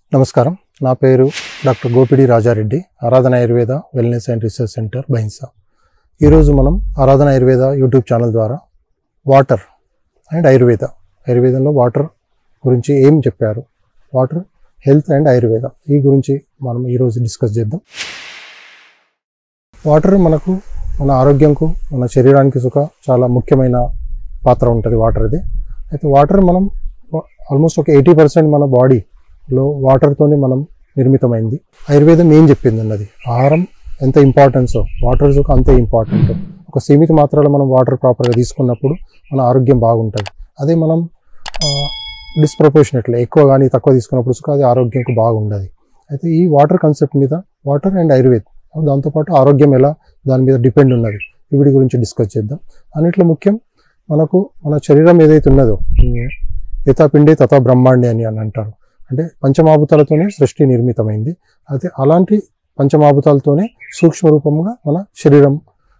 నమస్కారం నా పేరు doctor Gopidi Raja Reddy Aradhana Ayurveda wellness and research centre Bhainsa ఈరోజు మనం ఆరాధన ఆయుర్వేద యూట్యూబ్ ఛానల్ ద్వారా వాటర్ అండ్ ఆయుర్వేద ఆయుర్వేదంలో వాటర్ గురించి ఏం చెప్పారు వాటర్ హెల్త్ అండ్ ఆయుర్వేద ఈ గురించి మనం ఈరోజు డిస్కస్ చేద్దాం వాటర్ మనకు మన ఆరోగ్యంకు మన శరీరానికి సుఖ చాలా ముఖ్యమైన పాత్ర ఉంటుంది వాటర్ది అయితే వాటర్ మనం ఆల్మోస్ట్ ఒక ఎయిటీ పర్సెంట్ మన బాడీలో వాటర్తోనే మనం నిర్మితమైంది ఆయుర్వేదం ఏం చెప్పింది అన్నది ఆహారం ఎంత ఇంపార్టెన్సో వాటర్ సుఖ అంతే ఇంపార్టెంట్ ఒక సీమిత మాత్రాలు మనం వాటర్ ప్రాపర్గా తీసుకున్నప్పుడు మన ఆరోగ్యం బాగుంటుంది అదే మనం డిస్ప్రపోర్షనెట్లీ ఎక్కువ కానీ తక్కువ తీసుకున్నప్పుడు సుఖ అది ఆరోగ్యంకు బాగుండదు అయితే ఈ వాటర్ కాన్సెప్ట్ మీద వాటర్ అండ్ ఆయుర్వేద్ దాంతోపాటు ఆరోగ్యం ఎలా దాని మీద డిపెండ్ ఉన్నది వీటి గురించి డిస్కస్ చేద్దాం అన్నిట్లో ముఖ్యం మనకు మన శరీరం ఏదైతే ఉన్నదో యథా పిండే తథా బ్రహ్మాండే అని అని అంటారు అంటే పంచమాభూతాలతోనే సృష్టి నిర్మితమైంది అయితే అలాంటి పంచమాభూతాలతోనే సూక్ష్మ రూపంగా మన శరీరం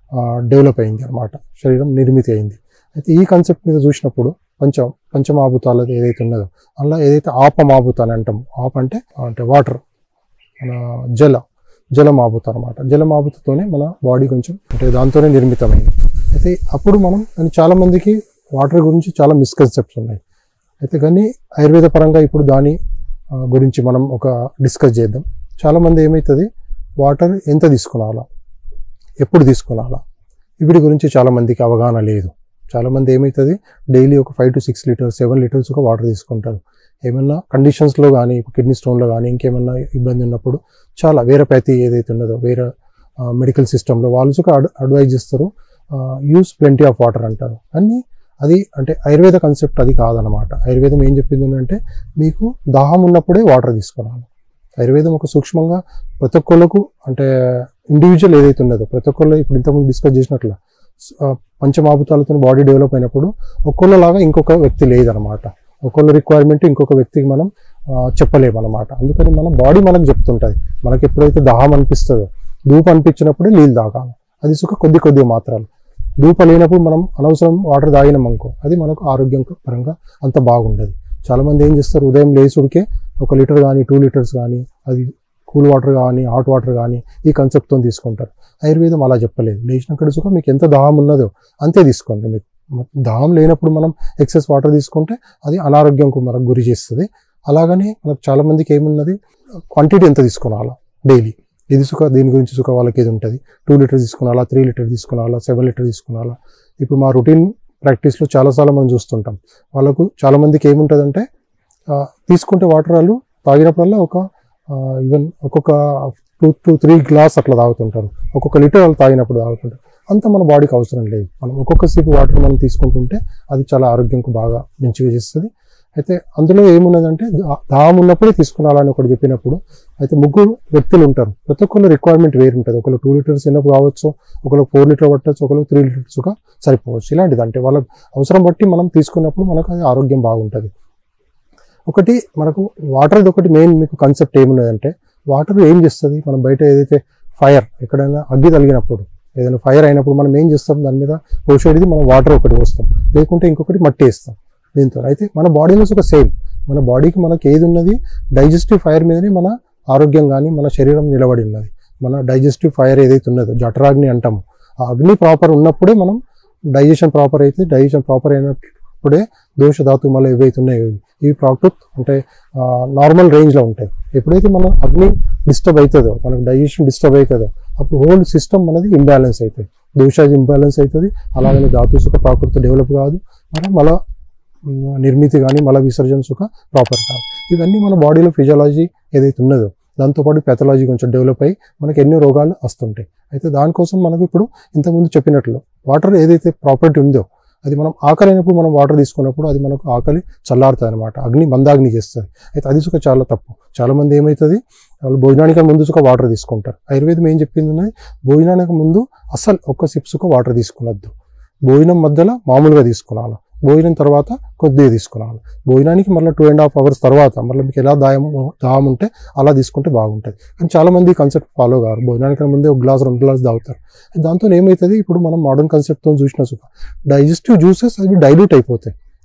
డెవలప్ అయింది అనమాట శరీరం నిర్మితి అయింది అయితే ఈ కాన్సెప్ట్ మీద చూసినప్పుడు పంచ పంచమాభూతాలు ఏదైతే ఉన్నదో అలా ఏదైతే ఆపమాభూత అని అంటాం ఆప అంటే అంటే వాటర్ మన జల జలమాభూత అనమాట జలమాభూతతోనే మన బాడీ కొంచెం అంటే దాంతోనే నిర్మితమైంది అయితే అప్పుడు మనం అని చాలా మందికి వాటర్ గురించి చాలా మిస్కన్సెప్ట్స్ ఉన్నాయి అయితే కానీ ఆయుర్వేద పరంగా ఇప్పుడు దాని ఆ, గురించి మనం ఒక డిస్కస్ చేద్దాం చాలామంది ఏమవుతుంది వాటర్ ఎంత తీసుకునాలా ఎప్పుడు తీసుకునాలా వీటి గురించి చాలామందికి అవగాహన లేదు చాలామంది ఏమవుతుంది డైలీ ఒక five to six litres seven litres ఒక వాటర్ తీసుకుంటారు ఏమన్నా కండిషన్స్లో కానీ కిడ్నీ స్టోన్లో కానీ ఇంకేమన్నా ఇబ్బంది ఉన్నప్పుడు చాలా వేరే ప్యాథీ ఏదైతే ఉన్నదో వేరే మెడికల్ సిస్టంలో వాళ్ళు ఒక అడ్వైజ్ చేస్తారు యూస్ ప్లెంటీ ఆఫ్ వాటర్ అంటారు అన్నీ అది అంటే ఆయుర్వేద కాన్సెప్ట్ అది కాదనమాట ఆయుర్వేదం ఏం చెప్పింది అంటే మీకు దాహం ఉన్నప్పుడే వాటర్ తీసుకురావాలి ఆయుర్వేదం ఒక సూక్ష్మంగా ప్రతి ఒక్కళ్ళకు అంటే ఇండివిజువల్ ఏదైతే ఉన్నదో ప్రతి ఒక్కళ్ళు ఇప్పుడు ఇంతకుముందు డిస్కస్ చేసినట్ల ఆ, పంచమాభూతాలతో బాడీ డెవలప్ అయినప్పుడు ఒక్కొక్కలాగా ఇంకొక వ్యక్తి లేదనమాట ఒక్కొక్క రిక్వైర్మెంట్ ఇంకొక వ్యక్తికి మనం ఆ, చెప్పలేమన్నమాట అందుకని మన బాడీ మనకు చెప్తుంటుంది మనకి ఎప్పుడైతే దాహం అనిపిస్తుందో ధూపం అనిపించినప్పుడే నీళ్ళు తాగాలి అది సుఖ కొద్ది కొద్ది మాత్రాలు ధూప లేనప్పుడు మనం అనవసరం వాటర్ తాగినాం అనుకో అది మనకు ఆరోగ్యం పరంగా అంత బాగుండదు చాలామంది ఏం చేస్తారు ఉదయం లేచుడికే ఒక లీటర్ కానీ టూ లీటర్స్ కానీ అది కూల్ వాటర్ కానీ హాట్ వాటర్ కానీ ఈ కాన్సెప్ట్తో తీసుకుంటారు ఆయుర్వేదం అలా చెప్పలేదు లేచినక్కడ సుఖం మీకు ఎంత దాహం ఉన్నదో అంతే తీసుకోండి మీకు దాహం లేనప్పుడు మనం ఎక్సెస్ వాటర్ తీసుకుంటే అది అనారోగ్యంకు మనకు గురి చేస్తుంది అలాగనే మనకు చాలామందికి ఏమున్నది క్వాంటిటీ ఎంత తీసుకోవాలా డైలీ ఇది సుఖ దీని గురించి సుఖ వాళ్ళకి ఏది ఉంటుంది టూ లీటర్ తీసుకున్నాలా త్రీ లీటర్ తీసుకున్నాలా సెవెన్ లీటర్ తీసుకున్నాలా ఇప్పుడు మా రొటీన్ ప్రాక్టీస్లో చాలాసార్లు మనం చూస్తుంటాం వాళ్ళకు చాలామందికి ఏముంటుందంటే ఆ, తీసుకుంటే వాటర్ వాళ్ళు తాగినప్పుడల్లా ఒక ఈవెన్ ఒక్కొక్క టూ టూ త్రీ గ్లాస్ అట్లా తాగుతుంటారు ఒక్కొక్క లీటర్ వాళ్ళు తాగినప్పుడు తాగుతుంటారు అంత మన బాడీకి అవసరం లేదు మనం ఒక్కొక్క సీపు వాటర్ మనం తీసుకుంటుంటే అది చాలా ఆరోగ్యంకు బాగా మంచిగా చేస్తుంది అయితే అందులో ఏమున్నదంటే దా- దాహం ఉన్నప్పుడే తీసుకున్నాలని ఒకటి చెప్పినప్పుడు అయితే ముగ్గురు వ్యక్తులు ఉంటారు ప్రతి ఒక్కళ్ళు రిక్వైర్మెంట్ వేరు ఉంటుంది ఒకళ్ళు టూ లీటర్స్ ఎన్నప్పుడు కావచ్చు ఒకళ్ళు ఫోర్ లీటర్ పట్టచ్చు ఒకళ్ళు త్రీ లీటర్స్ సరిపోవచ్చు ఇలాంటిది అంటే వాళ్ళ అవసరం బట్టి మనం తీసుకున్నప్పుడు మనకు అది ఆరోగ్యం బాగుంటుంది ఒకటి మనకు వాటర్ ఒకటి మెయిన్ మీకు కాన్సెప్ట్ ఏమున్నదంటే వాటర్ ఏం చేస్తుంది మనం బయట ఏదైతే ఫైర్ ఎక్కడైనా అగ్గి తగిలినప్పుడు ఏదైనా ఫైర్ అయినప్పుడు మనం ఏం చేస్తాం దాని మీద పోసేది మనం వాటర్ ఒకటి పోస్తాం లేకుంటే ఇంకొకటి మట్టి వేస్తాం దీంతో అయితే మన బాడీలో ఒక సేమ్ మన బాడీకి మనకి ఏది ఉన్నది డైజెస్టివ్ ఫైర్ మీదనే మన ఆరోగ్యం కానీ మన శరీరం నిలబడి ఉన్నది మన డైజెస్టివ్ ఫైర్ ఏదైతే ఉన్నదో జఠరాగ్ని అంటాము ఆ అగ్ని ప్రాపర్ ఉన్నప్పుడే మనం డైజెషన్ ప్రాపర్ అయితే డైజెషన్ ప్రాపర్ అయినప్పుడే దోష ధాతు మళ్ళీ ఏవైతే ఉన్నాయో ఇవి. ఇవి ప్రాకృత్ అంటే నార్మల్ రేంజ్లో ఉంటాయి ఎప్పుడైతే మన అగ్ని డిస్టర్బ్ అవుతుందో మనకు డైజెషన్ డిస్టర్బ్ అవుతుందో అప్పుడు హోల్ సిస్టమ్ మనది ఇంబ్యాలెన్స్ అవుతుంది దోషాది ఇంబ్యాలెన్స్ అవుతుంది అలాగనే ధాతు సుఖ ప్రాకృతి డెవలప్ కాదు మనం మళ్ళా మ్, నిర్మితి కానీ మల విసర్జన సుఖ ప్రాపర్ కాదు ఇవన్నీ మన బాడీలో ఫిజియాలజీ ఏదైతే ఉన్నదో దాంతోపాటు పెథాలజీ కొంచెం డెవలప్ అయ్యి మనకి ఎన్నో రోగాలు వస్తుంటాయి అయితే దానికోసం మనకు ఇప్పుడు ఇంతకుముందు చెప్పినట్లు వాటర్ ఏదైతే ప్రాపర్టీ ఉందో అది మనం ఆకలి అయినప్పుడు మనం వాటర్ తీసుకున్నప్పుడు అది మనకు ఆకలి చల్లారుతుంది అనమాట అగ్ని మందాగ్ని చేస్తుంది అయితే అది సుఖ చాలా తప్పు చాలా మంది ఏమవుతుంది వాళ్ళు భోజనానికి ముందు సుఖ వాటర్ తీసుకుంటారు ఆయుర్వేదం ఏం చెప్పింది ఉన్నది భోజనానికి ముందు అసలు ఒక్క సిప్ సుఖ వాటర్ తీసుకునొద్దు భోజనం మధ్యలో మామూలుగా తీసుకున్నాను భోజనం తర్వాత కొద్దిగా తీసుకున్నాను భోజనానికి మళ్ళీ టూ అండ్ హాఫ్ అవర్స్ తర్వాత మళ్ళీ మీకు ఎలా దాయం దాహం ఉంటే అలా తీసుకుంటే బాగుంటుంది కానీ చాలా మంది కాన్సెప్ట్ ఫాలో కారు భోజనానికి ముందే ఒక గ్లాస్ రెండు గ్లాస్ తాగుతారు దాంతో ఏమవుతుంది ఇప్పుడు మనం మోడర్న్ కాన్సెప్ట్తో చూసిన సుఖ డైజెస్టివ్ జ్యూసెస్ అవి డైల్యూట్ అయిపోతాయి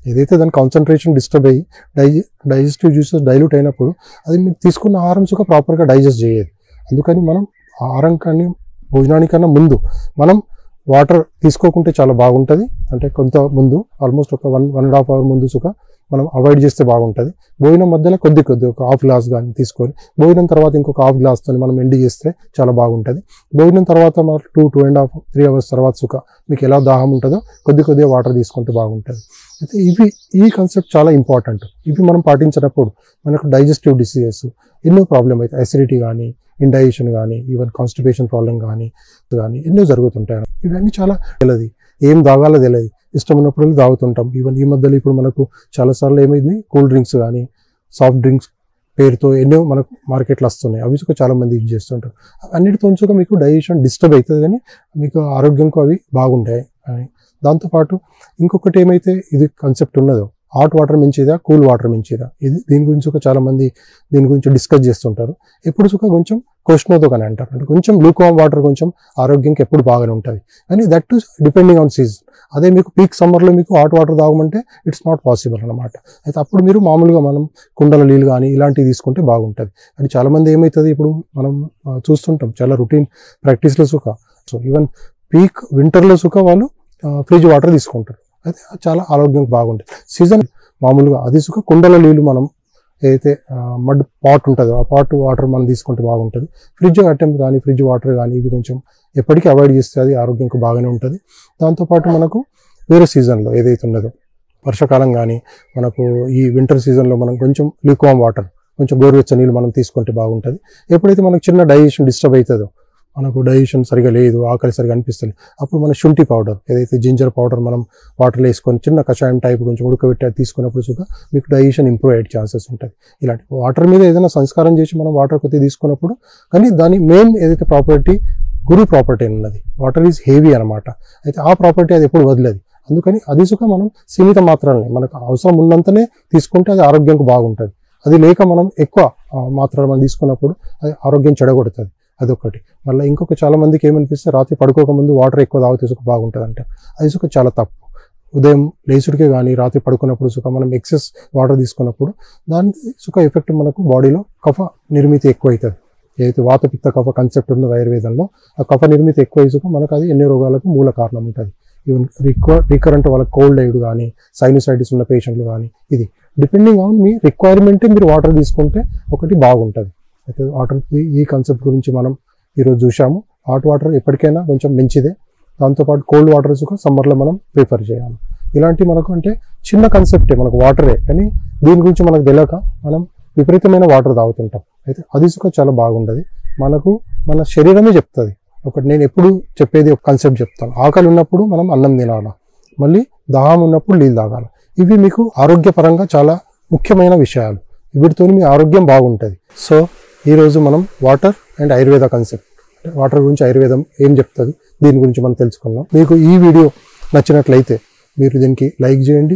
ఏదైతే దాని కాన్సన్ట్రేషన్ డిస్టర్బ్ అయ్యి డైజె డైజెస్టివ్ జ్యూసెస్ డైల్యూట్ అయినప్పుడు అది మీరు తీసుకున్న ఆహారం సుఖ ప్రాపర్గా డైజెస్ట్ చేయదు అందుకని మనం ఆహారం కానీ భోజనానికన్నా ముందు మనం వాటర్ తీసుకోకుంటే చాలా బాగుంటుంది అంటే కొంత ముందు ఆల్మోస్ట్ ఒక one one and half hour ముందు సుఖ మనం అవాయిడ్ చేస్తే బాగుంటుంది భోజనం మధ్యలో కొద్ది కొద్ది ఒక హాఫ్ గ్లాస్ కానీ తీసుకొని భోజనం తర్వాత ఇంకొక హాఫ్ గ్లాస్తో మనం ఎండి చేస్తే చాలా బాగుంటుంది భోజనం తర్వాత మరి two two and half three hours తర్వాత సుఖ మీకు ఎలా దాహం ఉంటుందో కొద్ది కొద్దిగా వాటర్ తీసుకుంటే బాగుంటుంది అయితే ఇవి ఈ కాన్సెప్ట్ చాలా ఇంపార్టెంట్ ఇవి మనం పాటించినప్పుడు మనకు డైజెస్టివ్ డిసీజెస్ ఎన్నో ప్రాబ్లం అయితే అసిడిటీ కానీ ఇండైజెషన్ కానీ ఈవెన్ కాన్స్టిపేషన్ ప్రాబ్లం కానీ కానీ ఎన్నో జరుగుతుంటాయి ఇవన్నీ చాలా తెలియదు ఏం తాగాలో తెలియదు ఇష్టం ఉన్నప్పుడు వెళ్ళి తాగుతుంటాం ఈవెన్ ఈ మధ్యలో ఇప్పుడు మనకు చాలాసార్లు ఏమైంది కూల్ డ్రింక్స్ కానీ సాఫ్ట్ డ్రింక్స్ పేరుతో ఎన్నో మనకు మార్కెట్లో వస్తున్నాయి అవి సుఖ చాలా మంది యూజ్ చేస్తుంటారు అన్నిటితో సుఖ మీకు డైజెషన్ డిస్టర్బ్ అవుతుంది కానీ మీకు ఆరోగ్యంకు అవి బాగుంటాయి అని దాంతోపాటు ఇంకొకటి ఏమైతే ఇది కాన్సెప్ట్ ఉన్నదో హాట్ వాటర్ మించిదా కూల్ వాటర్ మించిదా ఇది దీని గురించి ఒక చాలా మంది దీని గురించి డిస్కస్ చేస్తుంటారు ఎప్పుడు సుఖ కొంచెం కోష్ణోతో కానీ అంటారు అంటే కొంచెం లూకామ్ వాటర్ కొంచెం ఆరోగ్యంకి ఎప్పుడు బాగానే ఉంటుంది కానీ that to depending on season అదే మీకు పీక్ సమ్మర్లో మీకు హాట్ వాటర్ తాగమంటే ఇట్స్ నాట్ పాసిబుల్ అనమాట అయితే అప్పుడు మీరు మామూలుగా మనం కుండల నీళ్ళు కానీ ఇలాంటివి తీసుకుంటే బాగుంటుంది అని చాలామంది ఏమవుతుంది ఇప్పుడు మనం ఆ, చూస్తుంటాం చాలా రొటీన్ ప్రాక్టీస్లో సుఖ సో ఈవెన్ పీక్ వింటర్లో సుఖ వాళ్ళు ఫ్రిడ్జ్ వాటర్ తీసుకుంటారు అయితే అది చాలా ఆరోగ్యం బాగుంటుంది సీజన్ మామూలుగా అది సుఖ కుండల నీళ్ళు మనం ఏదైతే మడ్ పాట్ ఉంటుందో ఆ పాట్ వాటర్ మనం తీసుకుంటే బాగుంటుంది ఫ్రిడ్జ్ అటెంప్ట్ కానీ ఫ్రిడ్జ్ వాటర్ కానీ ఇవి కొంచెం ఎప్పటికీ అవాయిడ్ చేస్తే అది ఆరోగ్యంకు బాగానే ఉంటుంది దాంతోపాటు మనకు వేరే సీజన్లో ఏదైతే ఉన్నదో వర్షాకాలం కానీ మనకు ఈ వింటర్ సీజన్లో మనం కొంచెం లిక్వామ్ వాటర్ కొంచెం గోరువెచ్చ నీళ్ళు మనం తీసుకుంటే బాగుంటుంది ఎప్పుడైతే మనకు చిన్న డైజెషన్ డిస్టర్బ్ అవుతుందో మనకు డైజెషన్ సరిగా లేదు ఆకలి సరిగా అనిపిస్తుంది అప్పుడు మన శుంఠి పౌడర్ ఏదైతే జింజర్ పౌడర్ మనం వాటర్లో వేసుకొని చిన్న కషాయం టైప్ కొంచెం ఉడకబెట్టి అది తీసుకున్నప్పుడు సుఖ మీకు డైజెషన్ ఇంప్రూవ్ అయ్యే ఛాన్సెస్ ఉంటాయి ఇలాంటి వాటర్ మీద ఏదైనా సంస్కారం చేసి మనం వాటర్ కొద్దిగా తీసుకున్నప్పుడు కానీ దాని మెయిన్ ఏదైతే ప్రాపర్టీ గురు ప్రాపర్టీ ఉన్నది వాటర్ ఈజ్ హెవీ అనమాట అయితే ఆ ప్రాపర్టీ అది ఎప్పుడు వదిలేదు అందుకని అది సుఖ మనం సీమిత మాత్రాలని మనకు అవసరం ఉన్నంతనే తీసుకుంటే అది ఆరోగ్యంకు బాగుంటుంది అది లేక మనం ఎక్కువ ఆ, మాత్రాలు మనం తీసుకున్నప్పుడు అది ఆరోగ్యం చెడగొడుతుంది అదొకటి మళ్ళీ ఇంకొక చాలా మందికి ఏమనిపిస్తే రాత్రి పడుకోక ముందు వాటర్ ఎక్కువ తాగితే సుఖ బాగుంటుంది అంటే అది సుఖ చాలా తప్పు ఉదయం లేచుడికే కానీ రాత్రి పడుకున్నప్పుడు సుఖ మనం ఎక్సెస్ వాటర్ తీసుకున్నప్పుడు దాని సుఖ ఎఫెక్ట్ మనకు బాడీలో కఫ నిర్మితి ఎక్కువ అవుతుంది ఏదైతే వాతపిత్త కఫ కాన్సెప్ట్ ఉన్నదో ఆయుర్వేదంలో ఆ కఫ నిర్మితి ఎక్కువ సుఖ మనకు అది ఎన్నో రోగాలకు మూల కారణం ఉంటుంది ఈవెన్ రిక్వ రికరెంట్ వాళ్ళకి కోల్డ్ అయ్యుడు కానీ సైనసైటిస్ ఉన్న పేషెంట్లు కానీ ఇది డిపెండింగ్ ఆన్ మీ రిక్వైర్మెంటే మీరు వాటర్ తీసుకుంటే ఒకటి బాగుంటుంది అయితే వాటర్ ఈ కాన్సెప్ట్ గురించి మనం ఈరోజు చూసాము హాట్ వాటర్ ఎప్పటికైనా కొంచెం మంచిదే దాంతోపాటు కోల్డ్ వాటర్ సుఖ సమ్మర్లో మనం ప్రిఫర్ చేయాలి ఇలాంటి మనకు అంటే చిన్న కాన్సెప్టే మనకు వాటరే కానీ దీని గురించి మనకు తెలియక మనం విపరీతమైన వాటర్ తాగుతుంటాం అయితే అది సుఖ చాలా బాగుండదు మనకు మన శరీరమే చెప్తుంది ఒకటి నేను ఎప్పుడు చెప్పేది ఒక కాన్సెప్ట్ చెప్తాను ఆకలి ఉన్నప్పుడు మనం అన్నం తినాలా మళ్ళీ దాహం ఉన్నప్పుడు నీళ్ళు తాగాలి ఇవి మీకు ఆరోగ్యపరంగా చాలా ముఖ్యమైన విషయాలు వీటితో మీ ఆరోగ్యం బాగుంటుంది సో ఈరోజు మనం water and Ayurveda concept water గురించి ఆయుర్వేదం ఏం చెప్తుంది దీని గురించి మనం తెలుసుకుందాం మీకు ఈ వీడియో నచ్చినట్లయితే మీరు దీనికి లైక్ చేయండి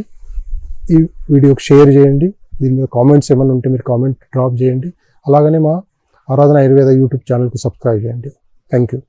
ఈ వీడియోకి షేర్ చేయండి దీని మీద కామెంట్స్ ఏమైనా ఉంటే మీరు కామెంట్ డ్రాప్ చేయండి అలాగనే మా ఆరాధన ఆయుర్వేద యూట్యూబ్ ఛానల్కి సబ్స్క్రైబ్ చేయండి థ్యాంక్ యూ